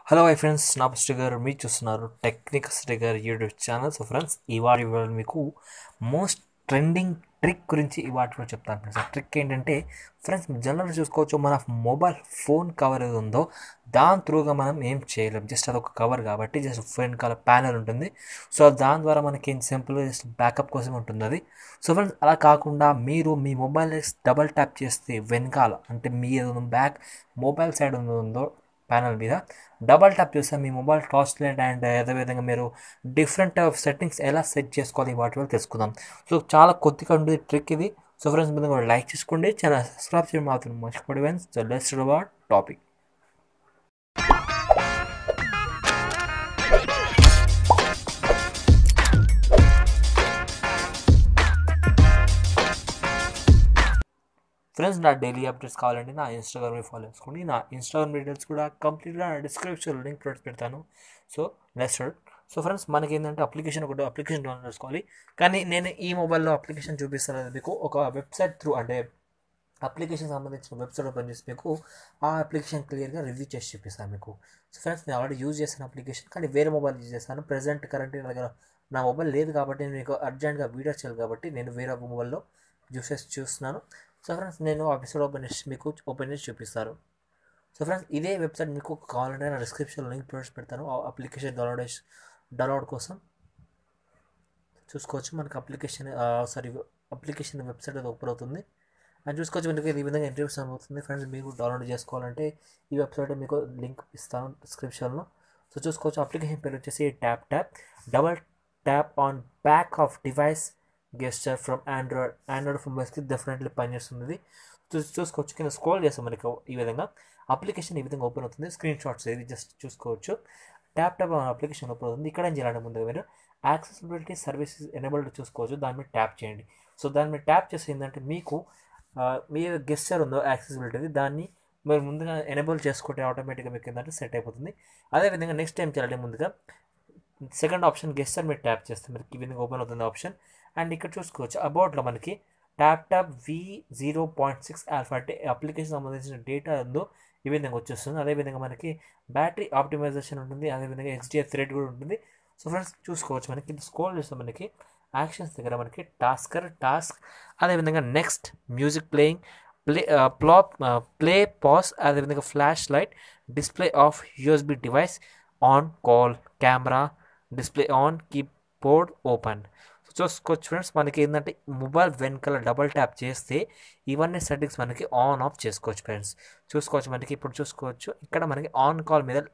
hello hi friends నా first గారు మీరు చూస్తున్నారు టెక్నిక్ గారు యూట్యూబ్ ఛానల్ సో ఫ్రెండ్స్ ఇవాళ ఇవాళ మీకు మోస్ట్ ట్రెండింగ్ ట్రిక్ గురించి ఇవాటిలో చెప్తాను ఫ్రెండ్స్ ఆ ట్రిక్ ఏంటంటే ఫ్రెండ్స్ జనరల్ చూసుకోవచ్చు మన మొబైల్ ఫోన్ కవర్ ఏది ఉందో దాని త్రూగా మనం ఏం చేయలేం జస్ట్ అదొక కవర్ కాబట్టి జస్ట్ ఫోన్ కలర్ ప్యానల్ ఉంటుంది సో దాని ద్వారా మనకి ఏం సింపుల్గా జస్ట్ బ్యాకప్ కోసం ఉంటుంది అది సో ఫ్రెండ్స్ అలా కాకుండా మీరు మీ మొబైల్ డబల్ ట్యాప్ చేస్తే వెనకాల అంటే మీ ఏదో బ్యాక్ మొబైల్ సైడ్ ఉందో ప్యానల్ మీద డబల్ ట్యాప్ చేస్తే మీ మొబైల్ టార్చ్ లైట్ అండ్ అదేవిధంగా మీరు డిఫరెంట్ సెట్టింగ్స్ ఎలా సెట్ చేసుకోవాలి వాటి వల్ల తెలుసుకుందాం సో చాలా కొద్దిగా ఉండేది ట్రిక్ ఇది సో ఫ్రెండ్స్ మీద కూడా లైక్ చేసుకోండి చాలా సబ్స్క్రైబ్ చేయడం మాత్రం మర్చిపోయి friends so let's about topic friends నా డైలీ అప్డేట్స్ కావాలంటే నా ఇన్స్టాగ్రామ్ ఫాలో చేసుకోండి నా ఇన్స్టాగ్రామ్ డీటెయిల్స్ కూడా కంప్లీట్గా నా డిస్క్రిప్షన్ లింక్ పెడతాను సో నెక్స్ట్ సో ఫ్రెండ్స్ మనకి ఏంటంటే అప్లికేషన్ ఒకటి అప్లికేషన్ డౌన్లోడ్ చేసుకోవాలి కానీ నేను ఈ మొబైల్లో అప్లికేషన్ చూపిస్తాను మీకు ఒక వెబ్సైట్ త్రూ అంటే అప్లికేషన్ సంబంధించిన వెబ్సైట్ ఓపెన్ చేసి మీకు ఆ అప్లికేషన్ క్లియర్గా రివ్యూ చేసి చూపిస్తాను మీకు సో ఫ్రెండ్స్ నేను ఆల్రెడీ యూజ్ చేసిన అప్లికేషన్ కానీ వేరే మొబైల్ యూజ్ చేస్తాను ప్రజెంట్ కరెంట్ నా దగ్గర నా మొబైల్ లేదు కాబట్టి నేను మీకు అర్జెంట్గా వీడియో చేయాలి కాబట్టి నేను వేరే మొబైల్లో యూస్ చేసి చూస్తున్నాను సో ఫ్రెండ్స్ నేను ఎపిసోడ్ ఓపెన్ చేసి మీకు ఓపెన్ చేసి చూపిస్తారు సో ఫ్రెండ్స్ ఇదే వెబ్సైట్ మీకు కావాలంటే నా డిస్క్రిప్షన్లో లింక్ ప్రొవైడ్ పెడతాను ఆ అప్లికేషన్ డౌన్లోడ్ డౌన్లోడ్ కోసం చూసుకోవచ్చు మనకి అప్లికేషన్ సారీ అప్లికేషన్ వెబ్సైట్ అది ఓపెన్ అవుతుంది అది చూసుకోవచ్చు మనకి ఈ విధంగా ఇంటర్వ్యూస్ అవుతుంది ఫ్రెండ్స్ మీరు డౌన్లోడ్ చేసుకోవాలంటే ఈ వెబ్సైట్ మీకు లింక్ ఇస్తాను డిస్క్రిప్షన్లో సో చూసుకోవచ్చు అప్లికేషన్ పేరు వచ్చేసి tap tap double tap on back of device gesture from Android Android మొబైల్స్కి డెఫినెట్లీ పనిచేస్తుంది చూసి చూసుకోవచ్చు కింద స్క్రోల్ చేస్తాం మనకి ఈ విధంగా అప్లికేషన్ ఈ విధంగా ఓపెన్ అవుతుంది స్క్రీన్ షాట్స్ ఇది జస్ట్ చూసుకోవచ్చు ట్యాప్ ట్యాప్ అప్లికేషన్ ఓపెన్ అవుతుంది ఇక్కడ ఏం చేయాలంటే ముందుగా మీరు యాక్సెసిబిలిటీ సర్వీసెస్ ఎనేబుల్డ్ చూసుకోవచ్చు దాని మీద ట్యాప్ చేయండి సో దాని మీద ట్యాప్ చేసి ఏంటంటే మీకు మీ గెస్టర్ ఉందో యాక్సెసిబిలిటీ దాన్ని మీరు ముందుగా ఎనేబుల్ చేసుకుంటే ఆటోమేటిక్గా మీకు ఏంటంటే సెట్ అయిపోతుంది అదేవిధంగా నెక్స్ట్ టైం చేయాలంటే ముందుగా సెకండ్ ఆప్షన్ గెస్టర్ మీరు ట్యాప్ చేస్తే మీకు ఈ విధంగా ఓపెన్ అవుతుంది ఆప్షన్ అండ్ ఇక్కడ చూసుకోవచ్చు అబౌట్లో మనకి tap tap V zero point six alpha అంటే అప్లికేషన్ సంబంధించిన డేటా ఉందో ఈ విధంగా వచ్చేస్తుంది అదేవిధంగా మనకి బ్యాటరీ ఆప్టిమైజేషన్ ఉంటుంది అదేవిధంగా హెచ్డిఎఫ్ థ్రెడ్ కూడా ఉంటుంది సో ఫ్రెండ్స్ చూసుకోవచ్చు మనకి స్క్రోల్ చేస్తే మనకి యాక్షన్స్ దగ్గర మనకి టాస్కర్ టాస్క్ అదేవిధంగా next music playing play plop play pause అదేవిధంగా flash light display off USB device on call camera display on keyboard open చూసుకోవచ్చు ఫ్రెండ్స్ మనకి ఏంటంటే మొబైల్ వెనకాల డబల్ ట్యాప్ చేస్తే ఇవన్నీ సెట్టింగ్స్ మనకి ఆన్ ఆఫ్ చేసుకోవచ్చు ఫ్రెండ్స్ చూసుకోవచ్చు మనకి ఇప్పుడు చూసుకోవచ్చు ఇక్కడ మనకి ఆన్ కాల్ మీద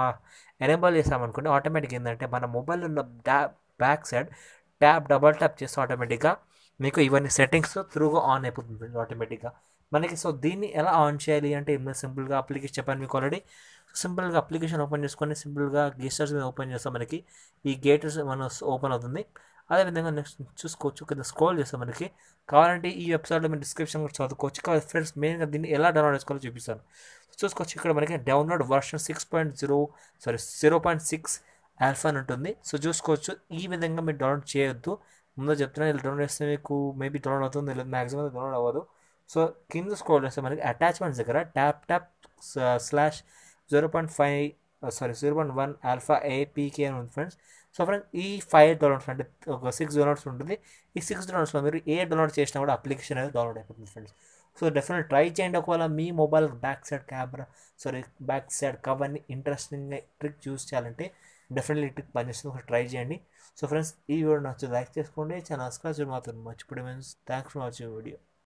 ఎనేబుల్ చేసామనుకోండి ఆటోమేటిక్ ఏంటంటే మన మొబైల్ ఉన్న back side tap double tap చేస్తే ఆటోమేటిక్గా మీకు ఇవన్నీ సెట్టింగ్స్ త్రూగా ఆన్ అయిపోతుంది ఆటోమేటిక్గా మనకి సో దీన్ని ఎలా ఆన్ చేయాలి అంటే సింపుల్గా అప్లికేషన్ చెప్పాను మీకు ఆల్రెడీ సింపుల్గా అప్లికేషన్ ఓపెన్ చేసుకొని సింపుల్గా గేస్టర్స్ మీద ఓపెన్ చేస్తాం మనకి ఈ గేటర్స్ మన ఓపెన్ అవుతుంది అదేవిధంగా నెక్స్ట్ చూసుకోవచ్చు కింద స్క్రోల్ చేస్తాం మనకి కావాలంటే ఈ వెబ్సైట్లో మీరు డిస్క్రిప్షన్ కూడా చదువుకోవచ్చు కావాలి ఫ్రెండ్స్ మెయిన్గా దీన్ని ఎలా డౌన్లోడ్ చేసుకోవాలో చూపిస్తాను చూసుకోవచ్చు ఇక్కడ మనకి download version six point zero sorry zero point six alpha అని ఉంటుంది సో చూసుకోవచ్చు ఈ విధంగా మీరు డౌన్లోడ్ చేయొద్దు ముందు చెప్తున్నా ఇలా డౌన్లోడ్ చేస్తే మీకు మేబీ డౌన్లోడ్ అవుతుంది లేదు మ్యాక్సిమం డౌన్లోడ్ అవ్వదు సో కింద స్క్రోల్ చేస్తే మనకి అటాచ్మెంట్స్ దగ్గర tap tap slash zero point five sorry zero point one alpha APK అని ఉంది ఫ్రెండ్స్ సో ఫ్రెండ్స్ ఈ ఫైవ్ డౌన్లోడ్స్ అంటే ఒక సిక్స్ డౌన్లోడ్స్ ఉంటుంది ఈ సిక్స్ డౌన్లోడ్స్లో మీరు ఏ డౌన్లోడ్ చేసినా కూడా అప్లికేషన్ అనేది డౌన్లోడ్ అయిపోతుంది ఫ్రెండ్స్ సో డెఫినెట్ ట్రై చేయండి ఒకవేళ మీ mobile back side camera sorry back side కవర్ని ఇంట్రెస్టింగ్ ట్రిక్ చూస్ చేయాలంటే డెఫినెట్లీ ట్రిక్ పనిచేస్తుంది ఒకటి ట్రై చేయండి సో ఫ్రెండ్స్ ఈ వీడియో నచ్చి లైక్ చేసుకోండి చాలా సబ్స్క్రైబ్ మాత్రం మర్చిపోయి థ్యాంక్స్ ఫర్ వాచింగ్ వీడియో